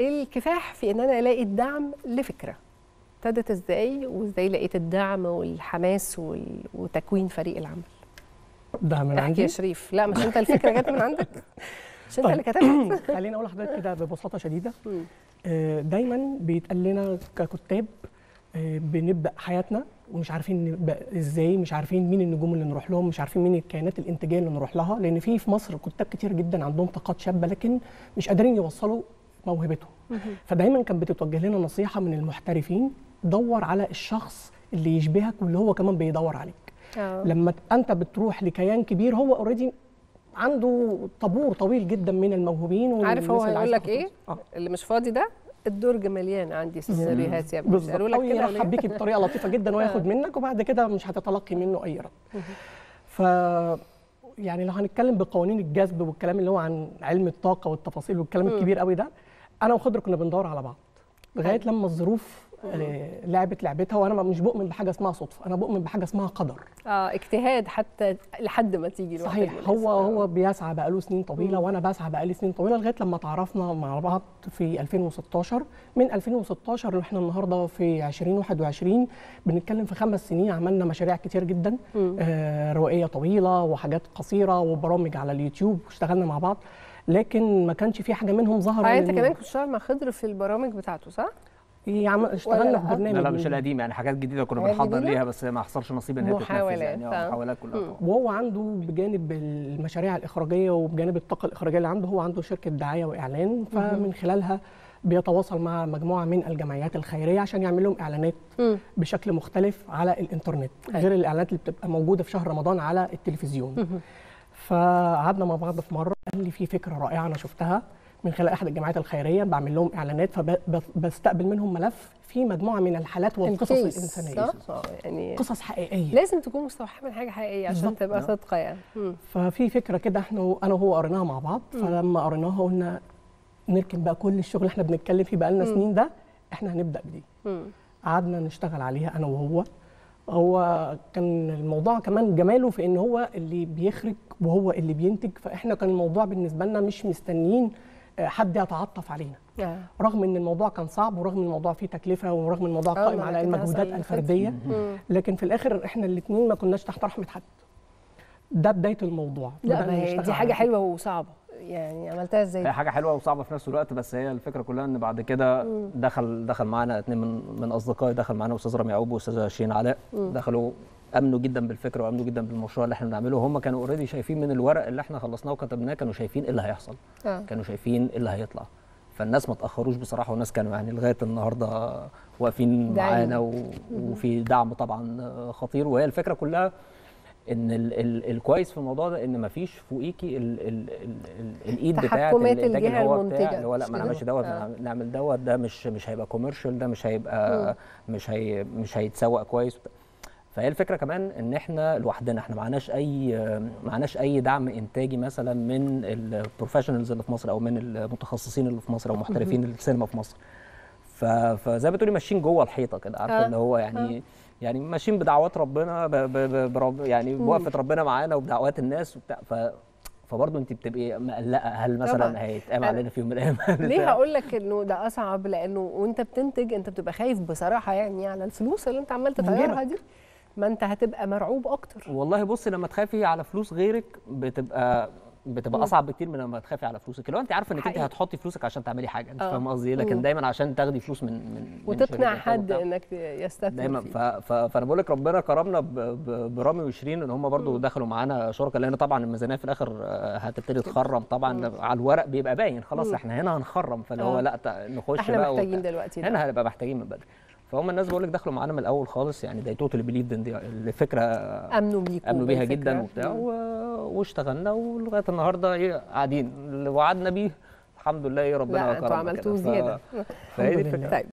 الكفاح في ان انا الاقي الدعم لفكره ابتدت ازاي وازاي لقيت الدعم والحماس وال- وتكوين فريق العمل ده من احكي عندي يا شريف لا مش انت الفكره جت من عندك مش انت طيب. اللي كتبت خليني اقول لحضرتك كده ببساطه شديده مم. آه، دايما بيتقال لنا ككتاب آه، بنبدا حياتنا ومش عارفين نبدا ازاي مش عارفين مين النجوم اللي نروح لهم مش عارفين مين الكيانات الانتاجيه اللي نروح لها لان في في مصر كتاب كتير جدا عندهم طاقات شابه لكن مش قادرين يوصلوا موهبتهم فدايما كانت بتتوجه لنا نصيحه من المحترفين دور على الشخص اللي يشبهك واللي هو كمان بيدور عليك آه. لما ت- انت بتروح لكيان كبير هو اوريدي عنده طابور طويل جدا من الموهوبين عارف هو والناس اللي هيقول عايزة لك ايه تاخد- آه. اللي مش فاضي ده الدرج مليان عندي سيناريوهات يا ابني بالظبط قالوا او لك كده ولا يرحب إيه؟ بيكي بطريقه لطيفه جدا وياخد منك وبعد كده مش هتتلقي منه اي رد ف يعني لو هنتكلم بقوانين الجذب والكلام اللي هو عن علم الطاقه والتفاصيل والكلام الكبير قوي ده انا وخضر كنا بندور على بعض لغايه لما الظروف آه، لعبت لعبتها وانا مش بؤمن بحاجه اسمها صدفه انا بؤمن بحاجه اسمها قدر اه اجتهاد حتى لحد ما تيجي الوقت صحيح المناسب. هو آه. هو بيسعى بقاله سنين طويله وانا بسعى بقالي سنين طويله لغايه لما تعرفنا مع بعض في 2016 من 2016 واحنا النهارده في 2021 بنتكلم في خمس سنين عملنا مشاريع كتير جدا آه روائيه طويله وحاجات قصيره وبرامج على اليوتيوب واشتغلنا مع بعض لكن ما كانش في حاجه منهم ظهر آه انت للنور. كمان كنت بتشتغل مع خضر في البرامج بتاعته صح؟ يعني عم- ولا اشتغلنا لا؟ في برنامج لا لا مش من- القديم يعني حاجات جديده كنا حاجات بنحضر جديدة؟ ليها بس ما حصلش نصيب ان هي تتنفذ محاولات، يعني آه. آه، محاولات كلها مم. طبعا وهو عنده بجانب المشاريع الإخراجية وبجانب الطاقة الإخراجية اللي عنده هو عنده شركة دعاية وإعلان فمن خلالها بيتواصل مع مجموعة من الجمعيات الخيرية عشان يعمل لهم إعلانات مم. بشكل مختلف على الإنترنت غير الإعلانات اللي بتبقى موجودة في شهر رمضان على التلفزيون فقعدنا مع بعض في مرة قال لي في فكرة رائعة أنا شفتها من خلال أحد الجمعيات الخيرية بعمل لهم إعلانات فبستقبل منهم ملف فيه مجموعة من الحالات والقصص الكيس، الإنسانية صح؟ آه، يعني قصص حقيقية لازم تكون مستوحى من حاجه حقيقيه عشان بالظبط. تبقى آه. صادقه يعني مم. ففي فكره كده احنا انا وهو قريناها مع بعض فلما قريناها قلنا نركن بقى كل الشغل اللي احنا بنتكلم فيه بقالنا سنين ده احنا هنبدا بدي مم. قعدنا نشتغل عليها انا وهو هو كان الموضوع كمان جماله في ان هو اللي بيخرج وهو اللي بينتج فاحنا كان الموضوع بالنسبه لنا مش مستنيين آه، حد يتعطف علينا آه. رغم ان الموضوع كان صعب ورغم ان الموضوع فيه تكلفه ورغم ان الموضوع آه، قائم ما أنا على كنت المجهودات هسأل الفرديه مم. لكن في الاخر احنا الاثنين ما كناش تحت رحمه حد ده بدايه الموضوع لا بدأنا ما هي نشتغل دي على حاجه كده. حلوه وصعبه يعني عملتها هي ازاي؟ حاجه حلوه وصعبه في نفس الوقت بس هي الفكره كلها ان بعد كده دخل دخل معانا اتنين من من اصدقائي دخل معانا استاذ رامي يعقوب واستاذ شيرين علاء دخلوا امنوا جدا بالفكره وامنوا جدا بالمشروع اللي احنا بنعمله هم كانوا اوريدي شايفين من الورق اللي احنا خلصناه وكتبناه كانوا شايفين ايه اللي هيحصل آه. كانوا شايفين ايه اللي هيطلع فالناس ما تاخروش بصراحه والناس كانوا يعني لغايه النهارده واقفين داعمين. معانا و... وفي دعم طبعا خطير وهي الفكره كلها ان ال ال الكويس في الموضوع ده ان مفيش فوقيكي ال ال ال ال الايد بتاعت تحكمات الانتاج اللي الجهة هو المنتجة، بتاع اللي هو لا مش ما كده؟ نعملش دوت آه. نعمل دوت ده مش مش هيبقى كوميرشال ده مش هيبقى مش هي مش هيتسوق كويس فهي الفكره كمان ان احنا لوحدنا احنا معناش اي معناش اي دعم انتاجي مثلا من البروفيشنالز اللي في مصر او من المتخصصين اللي في مصر او محترفين السينما في مصر ف- فزي ما تقولي ماشيين جوه الحيطه كده عارفه آه. اللي هو يعني يعني ماشيين بدعوات ربنا ب ب ب برب يعني بوقفه ربنا معانا وبدعوات الناس وبتاع ف فبرضه انت بتبقي مقلقه هل طبعاً. مثلا هيتقام أنا- علينا في يوم من الايام ليه هقول لك انه ده اصعب لانه وانت بتنتج انت بتبقى خايف بصراحه يعني على الفلوس اللي انت عمال تطيرها دي ما انت هتبقى مرعوب اكتر والله بصي لما تخافي على فلوس غيرك بتبقى بتبقى اصعب بكتير من لما تخافي على فلوسك لو انت عارفه انك انت حقيقي. هتحطي فلوسك عشان تعملي حاجه انت آه. فاهمه قصدي ايه لكن مم. دايما عشان تاخدي فلوس من من من وتقنع شركات حد وبتاع. انك يستثمر دايما ف... فيه. ف... فانا بقول لك ربنا كرمنا ب... ب... برامي وشيرين ان هم برضو دخلوا معانا شركاء لان طبعا الميزانيه في الاخر آه، هتبتدي تخرم طبعا على الورق بيبقى باين خلاص احنا هنا هنخرم فاللي هو آه. لا ت- نخش احنا بقى محتاجين وبتاع. دلوقتي ده. هنا هنبقى محتاجين من بدري فهم الناس بقول لك دخلوا معانا من الاول خالص يعني they totally believed in دي الفكره امنوا بيكم امنوا بيها بالفكرة. جدا وبتاع مم. و... واشتغلنا ولغايه النهارده ايه قاعدين اللي وعدنا بيه الحمد لله ايه ربنا لا انتوا كرمنا عملتوه كده. ف- زياده فهي دي الحمد الفكره لله. طيب